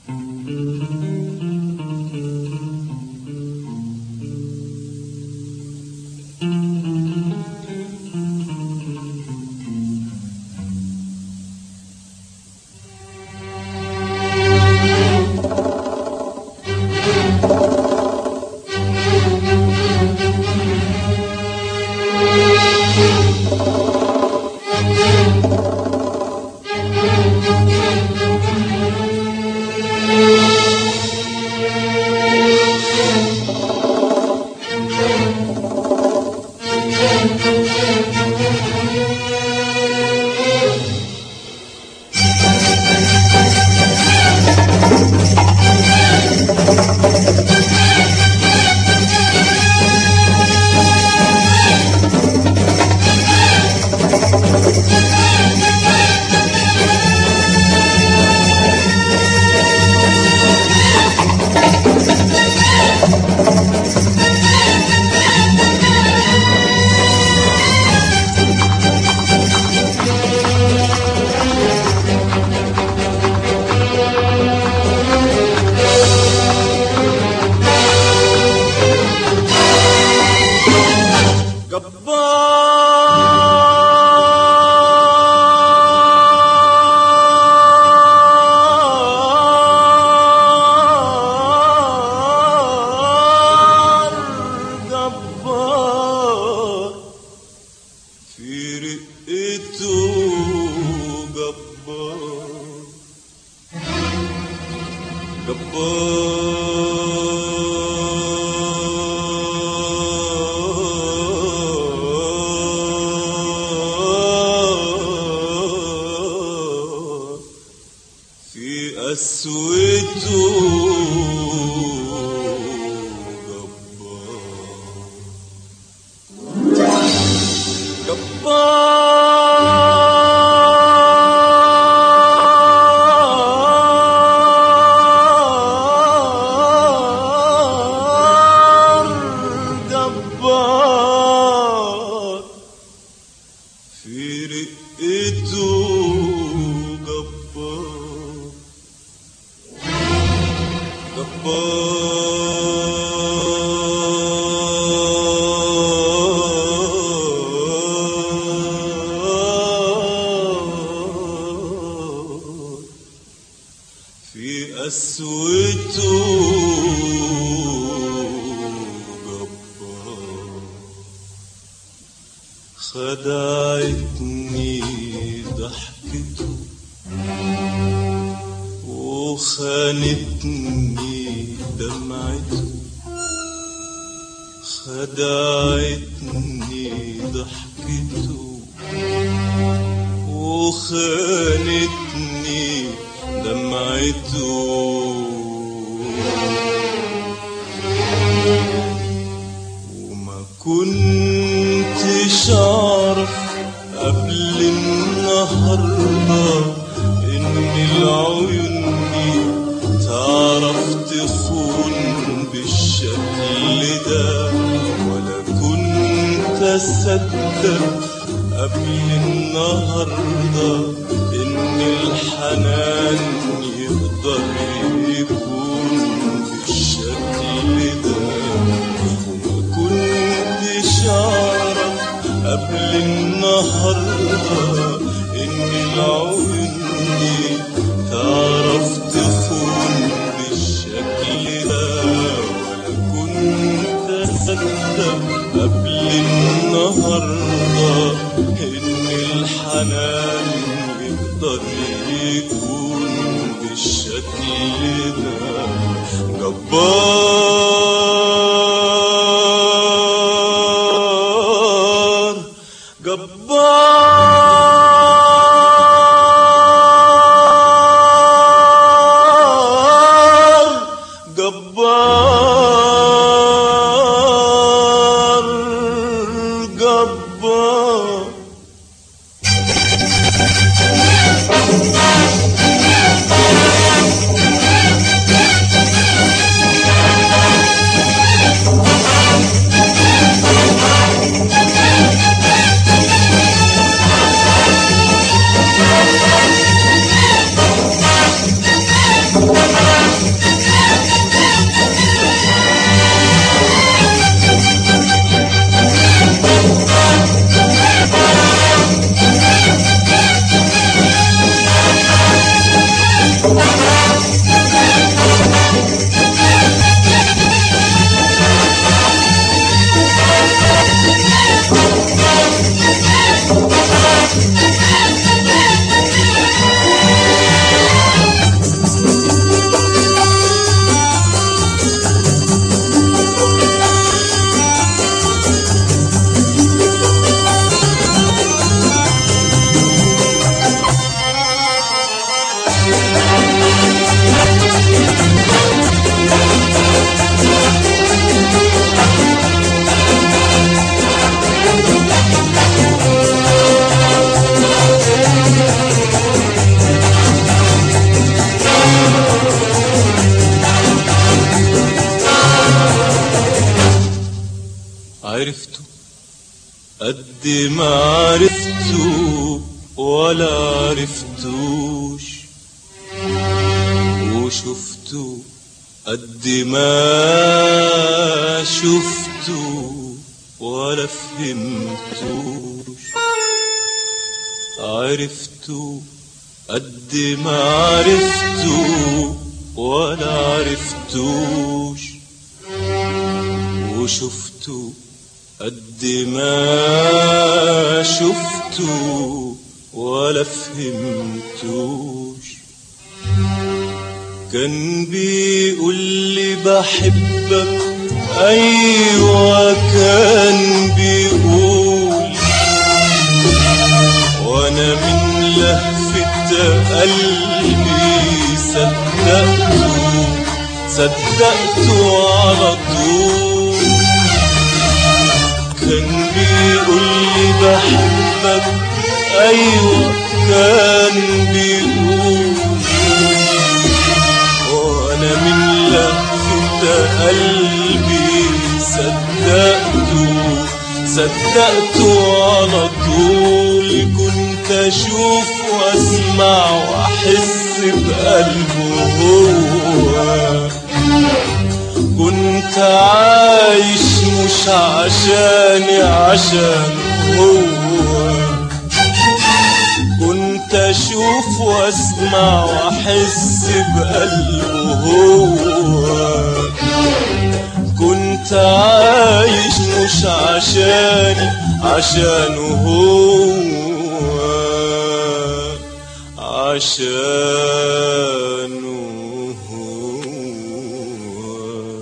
جبار جبار في رقته جبار جبار في قسوته جبار جبار جبار في رقته جبار جبار في قسوته جبار خدعتني ضحكته وخانتني دمعته خدعتني ضحكته وخانتني دمعته وما كنتش اعرف قبل النهارده ان العيون دي تعرف تخون بالشكل ده ولا كنت اصدق قبل النهارده ان الحنان يقدر يكون بالشكل ده وما كنتش اعرف قبل النهارده ان العيون دي تعرف تخون بالشكل ده ولا كنت اصدق قبل النهارده ان الحنان يقدر يكون بالشكل ده جبار جبار جبار جبار قد ما عرفته ولا عرفتوش وشفته قد ما شفته ولا فهمتوش عرفته قد ما عرفته ولا عرفتوش وشفته قد ما شفته ولا فهمتوش كان بيقول لي بحبك ايوه كان بيقول وانا من لهفة قلبي صدقته صدقته على طول كان بيقول لي بحبك ايوه كان بيقول وانا من لهفة قلبي صدقته صدقته على طول كنت اشوف واسمع واحس بقلبه هو كنت عايش مش عشاني عشان هو كنت اشوف واسمع واحس بقلبه هو كنت عايش مش عشاني عشانه هو عشانه هو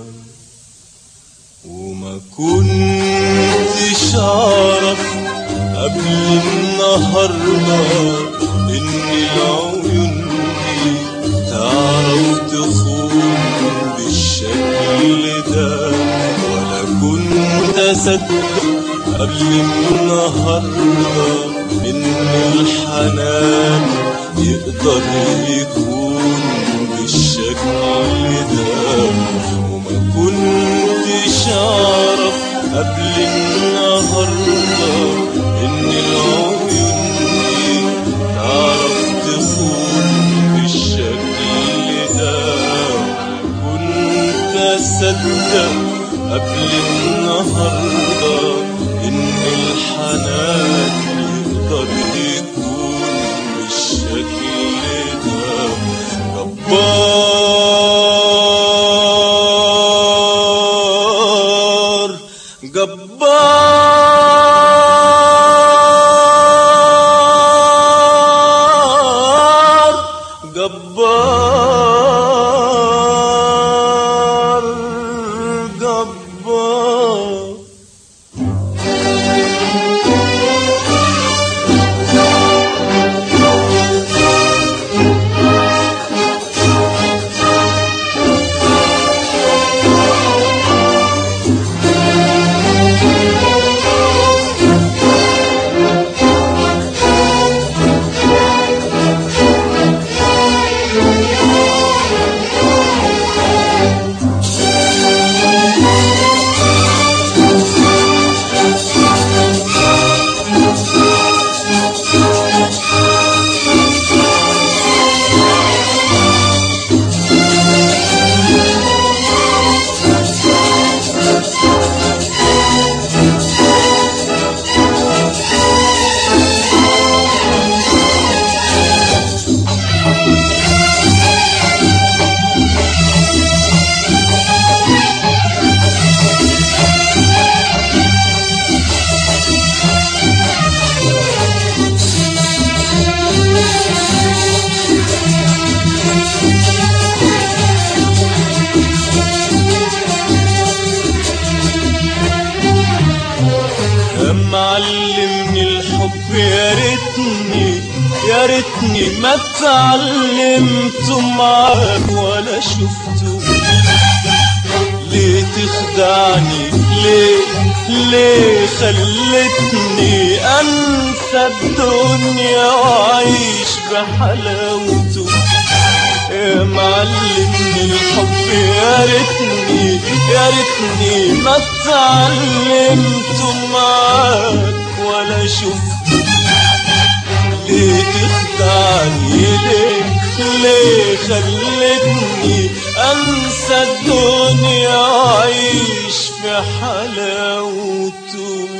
وما كنتش اعرف قبل النهارده ان العيون دي تعرف تخون بالشكل ده ولا كنت اصدق قبل النهارده ان الحنان يقدر يكون بالشكل ده وما كنتش اعرف قبل النهارده ان العيون دي تعرف تخون بالشكل ده كنت اصدق قبل النهارده ان الحنان يقدر يكون بالشكل ده جبار جبار جبار جبار يا معلمني الحب يا ريتني يا ريتني ما اتعلمت معاك ولا شفته ليه تخدعني ليه ليه خلتني انسى الدنيا واعيش بحلاوته يا معلمني الحب يا ريتني يا ريتني ما اتعلمت معاك ولا شفته ليه تخدعني ليه ليه خلتني انسى الدنيا اعيش في حلاوته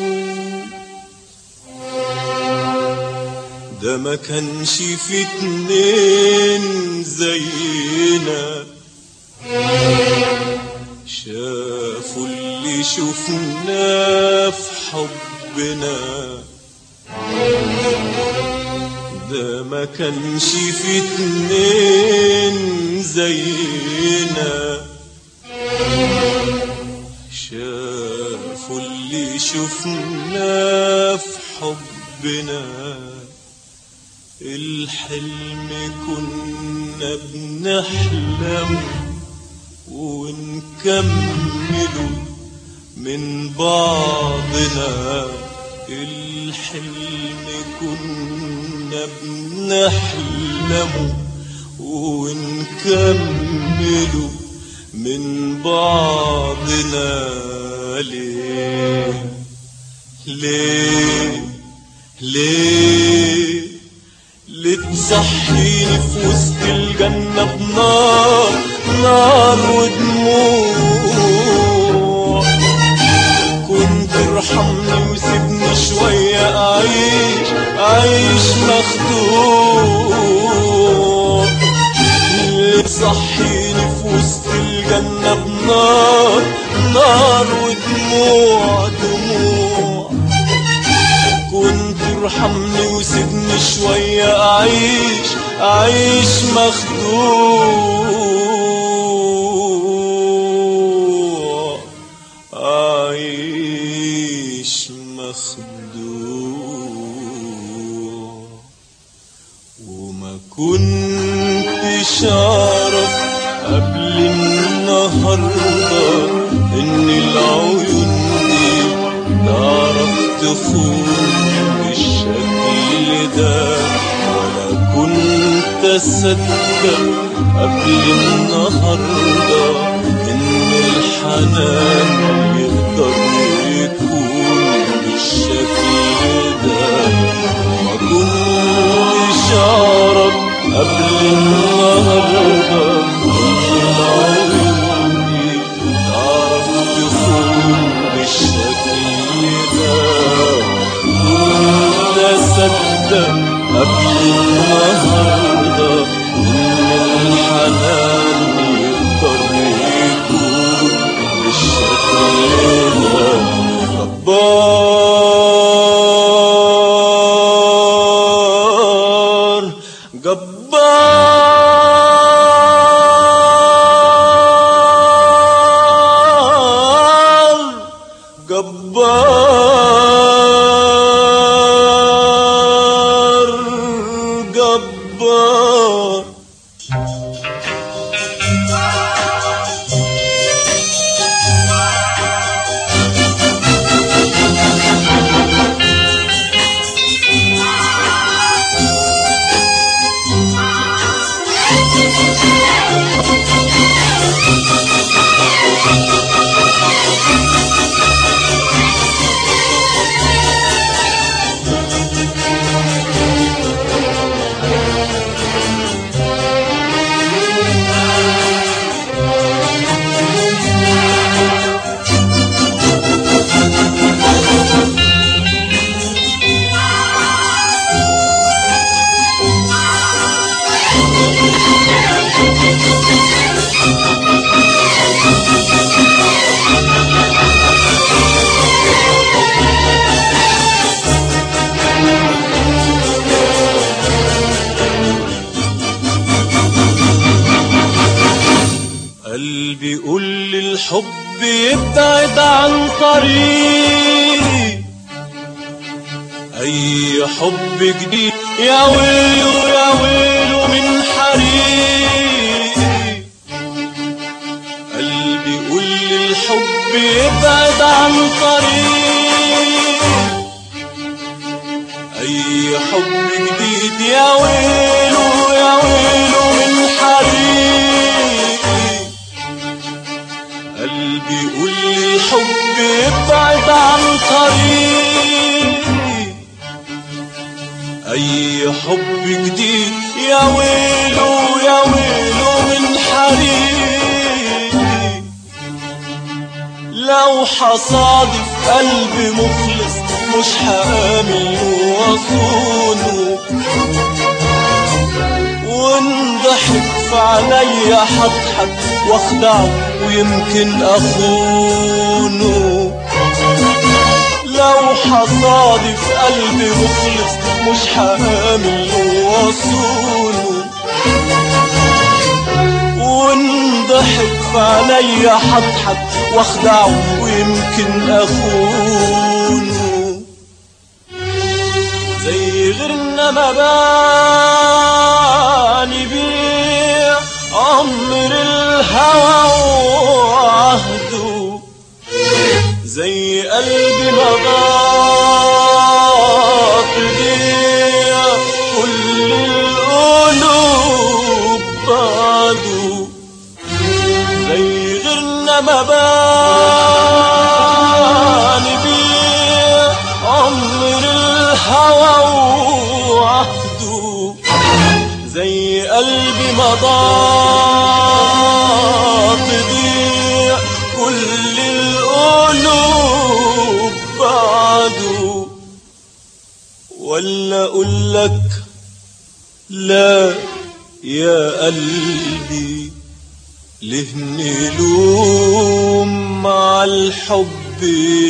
ده ما كانش في اتنين زينا شافوا اللي شفناه في حبنا ده ما كانش في اتنين زينا شافوا اللي شفناه في حبنا الحلم كنا بنحلم ونكمله من بعضنا الحلم كنا بنحلمه ونكمله من بعضنا ليه ليه ليه لتصحيني في وسط الجنة بنار نار ودموع كنت ارحمني وسيبني شوية أعيش أعيش مخدوع لتصحيني في وسط الجنة بنار نار ودموع دموع كنت ارحمني وسيبني شوية أعيش أعيش مخدوع أعيش مخدوع وما كنتش أعرف قبل النهاردة إن العيون دي تعرف تخون بالشكل ده ولا كنت أصدق قبل النهاردة إن الحنان يقدر يكون بالشكل ده ما كنتش أعرف قبل النهاردة إن العيون دي تعرف تخون بالشكل ده كنت أصدق قبل النهاردة إن الحنان يقدر يكون بالشكل ده جبار جبار جبار جبار قلبي يقول لي الحب يبعد عن طريقي اي حب جديد يا ويله يا ويله من حريقي قلبي يقول لي الحب يبعد عن طريقي اي حب جديد يا ويله يا ويله من حريقي قلبي يقول لي الحب يبعد عن طريقي حب جديد يا ويلو يا ويلو من حريقي لو حصادف قلبي مخلص مش هآمن وأصونه وانضحك في عينيا هضحك واخدعه ويمكن اخونه لو حصادف قلبي مخلص مش هآمن واصونه وانضحك في عينيا هضحك واخدعه ويمكن اخونه زي غيرنا ما باني بيه عمر الهوى وعهده زي قلبي ما ضاق بيه كل القلوب بعده زي غيرنا ما باني بيه عمر الهوى وعهده زي قلبي ما ضاق ضيق كل القلوب بعده ولا اقول لك لا يا قلبي ليه نلوم مع الحب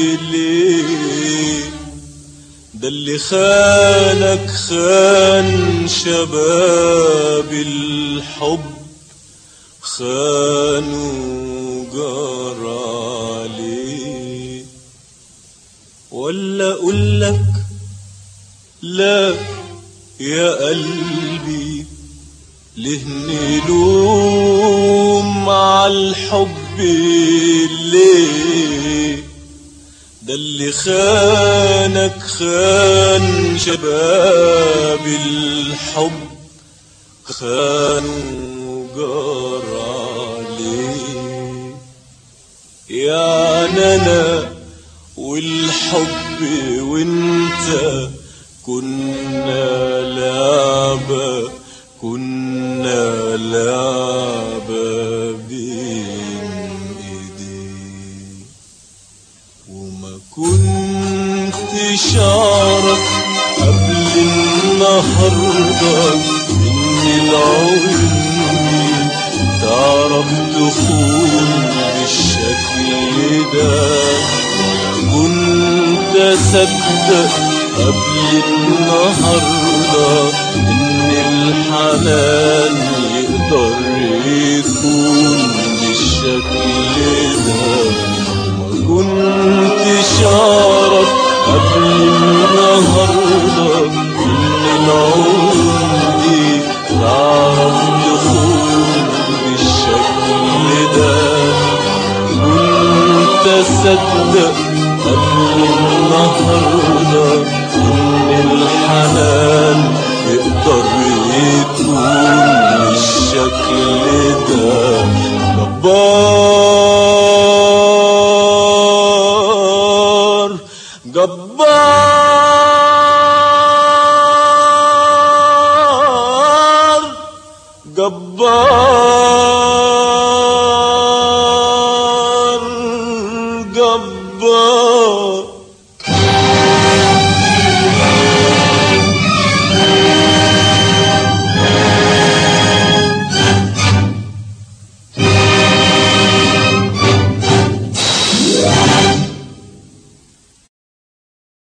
ليه ده اللي خانك خان شباب الحب خانوا جرى عليه ولا اقول لك لا يا قلبي ليه نلوم مع الحب ليه ده اللي خانك خان شباب الحب خانوا جار عليه يعني انا والحب وانت كنا لعبة كنا لعبة بين ايديك وما كنتش اعرف قبل النهارده ان العيون دي تعرف تخون بالشكل ده كنت اصدق قبل النهارده ان الحنان يقدر يكون بالشكل ده ما كنتش اعرف قبل النهارده ان العيون دي تعرف تخون بالشكل ده كنت اصدق قبل النهارده ان الحنان يقدر يكون بالشكل ده جبار جبار جبار جبار